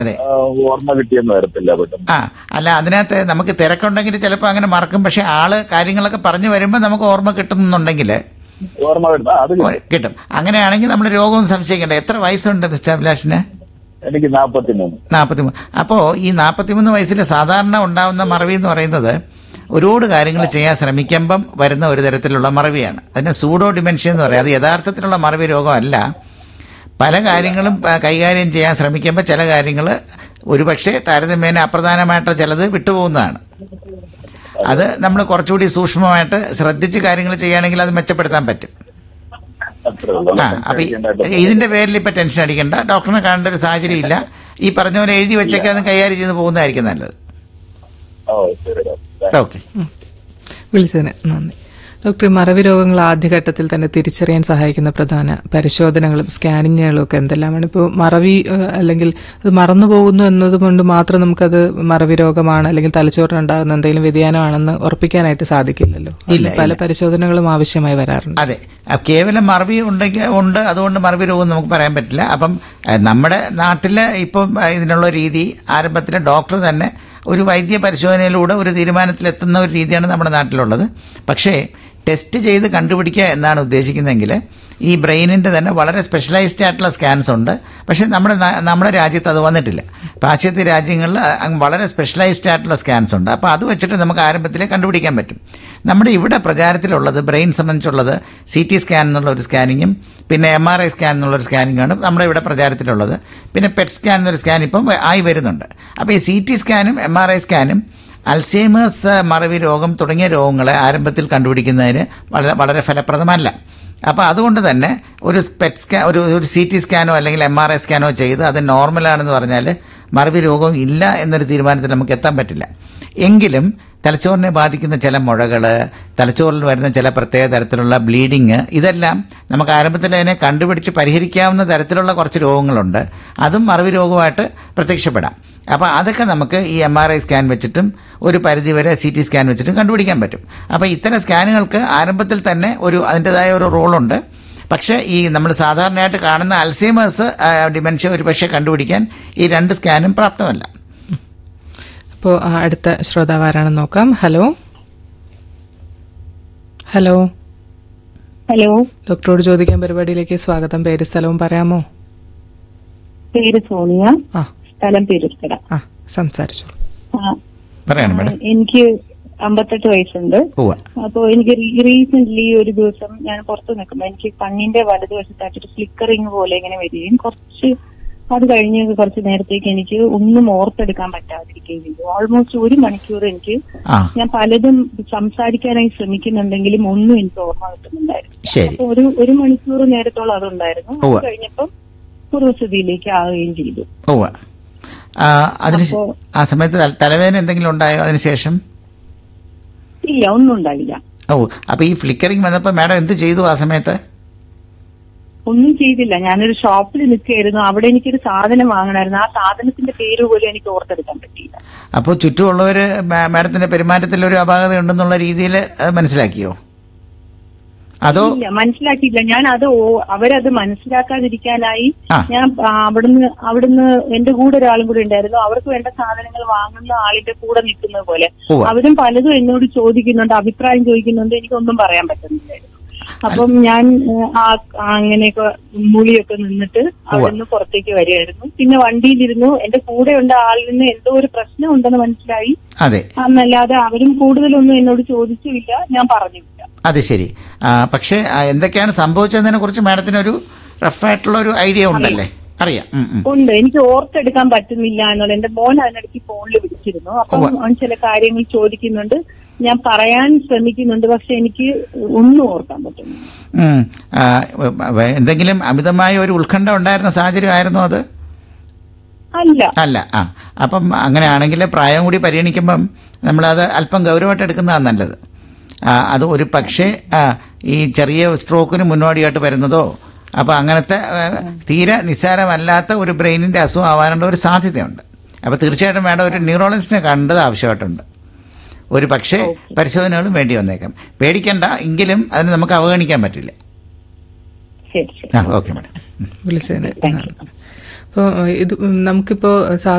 അതെ ആ, ഓർമ്മ കിട്ടിയെന്ന് വരത്തില്ല പെട്ടെന്ന് ആ അല്ല അതിനകത്ത് നമുക്ക് തിരക്കുണ്ടെങ്കിൽ ചിലപ്പോൾ അങ്ങനെ മറക്കും പക്ഷെ ആള് കാര്യങ്ങളൊക്കെ പറഞ്ഞു വരുമ്പോൾ നമുക്ക് ഓർമ്മ കിട്ടുന്നുണ്ടെങ്കിൽ ഓർമ്മ കിട്ടുന്ന അത് കിട്ടും. കിട്ടും അങ്ങനെയാണെങ്കിൽ നമ്മൾ രോഗവും സംശയിക്കേണ്ട എത്ര വയസ്സുണ്ട് മിസ്റ്റർ അഭിലാഷിന് എനിക്ക് നാപ്പത്തി മൂന്ന് നാൽപ്പത്തിമൂന്ന് അപ്പോൾ ഈ നാൽപ്പത്തിമൂന്ന് വയസ്സിൽ സാധാരണ ഉണ്ടാവുന്ന മറവി എന്ന് പറയുന്നത് ഒരുപാട് കാര്യങ്ങൾ ചെയ്യാൻ ശ്രമിക്കുമ്പം വരുന്ന ഒരു തരത്തിലുള്ള മറവിയാണ് അതിന് സൂഡോ ഡിമെൻഷ്യ എന്ന് പറയും അത് യഥാർത്ഥത്തിലുള്ള മറവി രോഗമല്ല പല കാര്യങ്ങളും ആ, കൈകാര്യം ചെയ്യാൻ ശ്രമിക്കുമ്പോൾ ചില കാര്യങ്ങൾ ഒരുപക്ഷെ താരതമ്യേന അപ്രധാനമായിട്ട് ചിലത് വിട്ടുപോകുന്നതാണ് അത് നമ്മൾ കുറച്ചുകൂടി സൂക്ഷ്മമായിട്ട് ശ്രദ്ധിച്ച് കാര്യങ്ങൾ ചെയ്യുകയാണെങ്കിൽ അത് മെച്ചപ്പെടുത്താൻ പറ്റും അത്രേ ഉള്ളൂ ആ അപ്പൊ ഈ- ഇതിന്റെ പേരിൽ ഇപ്പൊ ടെൻഷൻ അടിക്കണ്ട ഡോക്ടറിനെ കാണേണ്ട ഒരു സാഹചര്യം ഇല്ല ഈ പറഞ്ഞ പോലെ എഴുതി വെച്ചൊക്കെ അത് കൈകാര്യം ചെയ്ത് പോകുന്നതായിരിക്കും നല്ലത് ഓ ശരി ഡോക്ടർ ഓക്കെ വിളിച്ചതിന് നന്ദി ഡോക്ടർ മറവി രോഗങ്ങൾ ആദ്യഘട്ടത്തിൽ തന്നെ തിരിച്ചറിയാൻ സഹായിക്കുന്ന പ്രധാന പരിശോധനകളും സ്കാനിങ്ങുകളും ഒക്കെ എന്തെല്ലാമാണ് ഇപ്പോൾ മറവി ഏഹ്, അല്ലെങ്കിൽ അത് മറന്നു പോകുന്നു എന്നതുകൊണ്ട് മാത്രം നമുക്കത് മറവി രോഗമാണ് അല്ലെങ്കിൽ തലച്ചോറിനുണ്ടാകുന്ന എന്തെങ്കിലും വ്യതിയാനമാണെന്ന് ഉറപ്പിക്കാനായിട്ട് സാധിക്കില്ലല്ലോ അതിന് പല പരിശോധനകളും ആവശ്യമായി വരാറുണ്ട് അതെ ആ, കേവലം മറവി ഉണ്ടെങ്കിൽ ഉണ്ട് അതുകൊണ്ട് മറവി രോഗം നമുക്ക് പറയാൻ പറ്റില്ല അപ്പം ആ, നമ്മുടെ നാട്ടില് ഇപ്പം ആ, ഇതിനുള്ള രീതി ആരംഭത്തിൽ ഡോക്ടർ തന്നെ ഒരു വൈദ്യ പരിശോധനയിലൂടെ ഒരു തീരുമാനത്തിലെത്തുന്ന ഒരു രീതിയാണ് നമ്മുടെ നാട്ടിലുള്ളത് പക്ഷേ ടെസ്റ്റ് ചെയ്ത് കണ്ടുപിടിക്കുക എന്നാണ് ഉദ്ദേശിക്കുന്നതെങ്കിൽ ഈ ബ്രെയിനിന്റെ തന്നെ വളരെ സ്പെഷ്യലൈസ്ഡ് ആയിട്ടുള്ള സ്കാൻസ് ഉണ്ട് പക്ഷേ നമ്മുടെ നാ- നമ്മുടെ രാജ്യത്ത് അത് വന്നിട്ടില്ല പാശ്ചാത്യ രാജ്യങ്ങളിൽ അ- വളരെ സ്പെഷ്യലൈസ്ഡ് ആയിട്ടുള്ള സ്കാൻസ് ഉണ്ട് അപ്പോൾ അത് വെച്ചിട്ട് നമുക്ക് ആരംഭത്തിലേ കണ്ടുപിടിക്കാൻ പറ്റും നമ്മുടെ ഇവിടെ പ്രചാരത്തിലുള്ളത് ബ്രെയിൻ സംബന്ധിച്ചുള്ളത് സി ടി സ്കാൻ എന്നുള്ള ഒരു സ്കാനിങ്ങും പിന്നെ എം ആർ ഐ സ്കാൻ എന്നുള്ള ഒരു സ്കാനിങ്ങാണ് നമ്മുടെ ഇവിടെ പ്രചാരത്തിലുള്ളത് പിന്നെ പെറ്റ് സ്കാൻ എന്നൊരു സ്കാൻ ഇപ്പം ആയി വരുന്നുണ്ട് അപ്പോൾ ഈ സി ടി സ്കാനും എം ആർ ഐ സ്കാനും അൽസൈമേഴ്സ് മറവി രോഗം തുടങ്ങിയ രോഗങ്ങളെ ആരംഭത്തിൽ കണ്ടുപിടിക്കുന്നതിന് വളരെ വളരെ ഫലപ്രദമല്ല അപ്പോൾ അതുകൊണ്ട് തന്നെ ഒരു പെറ്റ് സ്കാൻ ഒരു ഒരു സി ടി സ്കാനോ അല്ലെങ്കിൽ എം ആർ ഐ സ്കാനോ ചെയ്ത് അത് നോർമലാണെന്ന് പറഞ്ഞാൽ മറവി രോഗം ഇല്ല എന്നൊരു തീരുമാനത്തിൽ നമുക്ക് എത്താൻ പറ്റില്ല എങ്കിലും തലച്ചോറിനെ ബാധിക്കുന്ന ചില മുഴകൾ തലച്ചോറിൽ വരുന്ന ചില പ്രത്യേക തരത്തിലുള്ള ബ്ലീഡിങ് ഇതെല്ലാം നമുക്ക് ആരംഭത്തിൽ അതിനെ കണ്ടുപിടിച്ച് പരിഹരിക്കാവുന്ന തരത്തിലുള്ള കുറച്ച് രോഗങ്ങളുണ്ട് അതും മറവി രോഗമായിട്ട് പ്രത്യക്ഷപ്പെടാം അപ്പോൾ അതൊക്കെ നമുക്ക് ഈ എം ആർ ഐ സ്കാൻ വെച്ചിട്ടും ഒരു പരിധിവരെ സി ടി സ്കാൻ വെച്ചിട്ടും കണ്ടുപിടിക്കാൻ പറ്റും അപ്പോൾ ഇത്തരം സ്കാനുകൾക്ക് ആരംഭത്തിൽ തന്നെ ഒരു അതിൻ്റെതായ ഒരു റോളുണ്ട് പക്ഷേ ഈ നമ്മൾ സാധാരണയായിട്ട് കാണുന്ന അൽസൈമേഴ്സ് ഡിമെൻഷ്യ ഒരു പക്ഷേ കണ്ടുപിടിക്കാൻ ഈ രണ്ട് സ്കാനും പ്രാപ്തമല്ല അപ്പോൾ അടുത്ത ശ്രോതാവ് ആരാണെന്ന് നോക്കാം ഹലോ ഹലോ ഹലോ ഡോക്ടറോട് ചോദിക്കാൻ പരിപാടിയിലേക്ക് സ്വാഗതം പേര് സ്ഥലവും പറയാമോ പേര് സോണിയ ആ സ്ഥലം പേരുക്കട ആ സംസാരിച്ചു പറയണം മേഡം എനിക്ക് അമ്പത്തെട്ട് വയസ്സുണ്ട് ഉവ്വ അപ്പോ എനിക്ക് റീസെന്റ് ഒരു ദിവസം ഞാൻ പുറത്ത് നിൽക്കുമ്പോൾ എനിക്ക് കണ്ണിന്റെ വലതുവശത്തായിട്ടൊരു ഫ്ലിക്കറിങ് പോലെ ഇങ്ങനെ വരികയും കുറച്ച് അത് കഴിഞ്ഞ് കുറച്ച് നേരത്തേക്ക് എനിക്ക് ഒന്നും ഓർത്തെടുക്കാൻ പറ്റാതിരിക്കുകയും ചെയ്തു ഓൾമോസ്റ്റ് ഒരു മണിക്കൂർ എനിക്ക് ആ ഞാൻ പലതും സംസാരിക്കാനായി ശ്രമിക്കുന്നുണ്ടെങ്കിലും ഒന്നും എനിക്ക് ഓർമ്മ കിട്ടുന്നുണ്ടായിരുന്നു ശരി അപ്പൊ ഒരു ഒരു മണിക്കൂർ നേരത്തോളം അതുണ്ടായിരുന്നു അത് ഉവ്വ. കഴിഞ്ഞപ്പം പൂർവ്വസ്ഥിതിയിലേക്ക് ആവുകയും ചെയ്തു ഉവ്വ ആ, അതിന് ശേ- അപ്പോ- ആ സമയത്ത് തല- തലവേദന എന്തെങ്കിലും ഉണ്ടായോ അതിനുശേഷം ഇല്ല ഒന്നും ഉണ്ടായില്ല ഓ അപ്പൊ ഈ ഫ്ലിക്കറിംഗ് വന്നപ്പോ മാഡം എന്ത് ചെയ്തു ആ സമയത്ത് ഒന്നും ചെയ്തില്ല ഞാനൊരു ഷോപ്പിൽ നിൽക്കുകയായിരുന്നു അവിടെ എനിക്കൊരു സാധനം വാങ്ങണമായിരുന്നു ആ സാധനത്തിന്റെ പേര് പോലും എനിക്ക് ഓർത്തെടുക്കാൻ പറ്റിയില്ല അപ്പോൾ ചുറ്റുമുള്ളവര് മാ- മാഡത്തിന്റെ പെരുമാറ്റത്തിൽ ഒരു അപാകത ഉണ്ടെന്നുള്ള രീതിയിൽ മനസ്സിലാക്കിയോ അതോ ഇല്ല മനസ്സിലാക്കിയില്ല ഞാൻ അത് ഓ- അവരത് മനസ്സിലാക്കാതിരിക്കാനായി ആ. ഞാൻ ആ, അവിടുന്ന് അവിടുന്ന് എന്റെ കൂടെ ഒരാളും കൂടെ ഉണ്ടായിരുന്നു അവർക്ക് വേണ്ട സാധനങ്ങൾ വാങ്ങുന്ന ആളിന്റെ കൂടെ നിൽക്കുന്നത് പോലെ ഉവ്വ. അവരും പലതും എന്നോട് ചോദിക്കുന്നുണ്ട് അഭിപ്രായം ചോദിക്കുന്നുണ്ട് എനിക്കൊന്നും പറയാൻ പറ്റുന്നില്ലായിരുന്നു അപ്പം ഞാൻ ഏഹ്, ആ ആ അങ്ങനെയൊക്കെ മുളിയൊക്കെ നിന്നിട്ട് അവിടുന്ന് പുറത്തേക്ക് വരികയായിരുന്നു പിന്നെ വണ്ടിയിലിരുന്നു എന്റെ കൂടെ ഉണ്ട ആളിൽ നിന്ന് എന്തോ ഒരു പ്രശ്നം ഉണ്ടെന്ന് മനസ്സിലായി അതെ എന്നല്ലാതെ അവരും കൂടുതലൊന്നും എന്നോട് ചോദിച്ചുമില്ല ഞാൻ പറഞ്ഞില്ല അത് ശരി ആ, പക്ഷേ ആ, എന്തൊക്കെയാണ് സംഭവിച്ചതിനെ കുറിച്ച് മാഡത്തിന് ഒരു റഫായിട്ടുള്ള ഒരു ഐഡിയ ഉണ്ടല്ലേ അറിയാം ഉം, ഉം. ഉണ്ട് എനിക്ക് ഓർത്തെടുക്കാൻ പറ്റുന്നില്ല എന്നുള്ള എന്റെ മോൻ അതിനിടയ്ക്ക് ഫോണിൽ വിളിച്ചിരുന്നു അപ്പം ഉവ്വ. അവൻ ചില കാര്യങ്ങൾ ചോദിക്കുന്നുണ്ട് ഞാൻ പറയാൻ ശ്രമിക്കുന്നുണ്ട് പക്ഷെ എനിക്ക് ഒന്നും ഓർക്കാൻ പറ്റുന്നില്ല ഉം. ആ, വ- എന്തെങ്കിലും അമിതമായ ഒരു ഉത്കണ്ഠ ഉണ്ടായിരുന്ന സാഹചര്യമായിരുന്നോ അത് അല്ല അല്ല ആ അപ്പം അങ്ങനെയാണെങ്കിൽ പ്രായം കൂടി പരിഗണിക്കുമ്പം നമ്മളത് അല്പം ഗൗരവമായിട്ട് എടുക്കുന്നതാണ് നല്ലത് ആ, അത് ഒരു പക്ഷേ ആ, ഈ ചെറിയ സ്ട്രോക്കിന് മുന്നോടിയായിട്ട് വരുന്നതോ അപ്പം അങ്ങനത്തെ ആ, തീരെ നിസ്സാരമല്ലാത്ത ഒരു ബ്രെയിനിന്റെ അസുഖം ആവാനുള്ള ഒരു സാധ്യതയുണ്ട് അപ്പോൾ തീർച്ചയായിട്ടും വേണ്ട ഒരു ന്യൂറോളജിസ്റ്റിനെ കാണേണ്ടത് ആവശ്യമായിട്ടുണ്ട് ഒരു പക്ഷേ പരിശോധനകളും വേണ്ടി വന്നേക്കാം പേടിക്കണ്ട എങ്കിലും അതിന് നമുക്ക് അവഗണിക്കാൻ പറ്റില്ല ശരി ശരി ആ ഓക്കെ മാഡം വിളിച്ചതിന് നന്ദി. അപ്പോൾ ഇത് നമുക്കിപ്പോൾ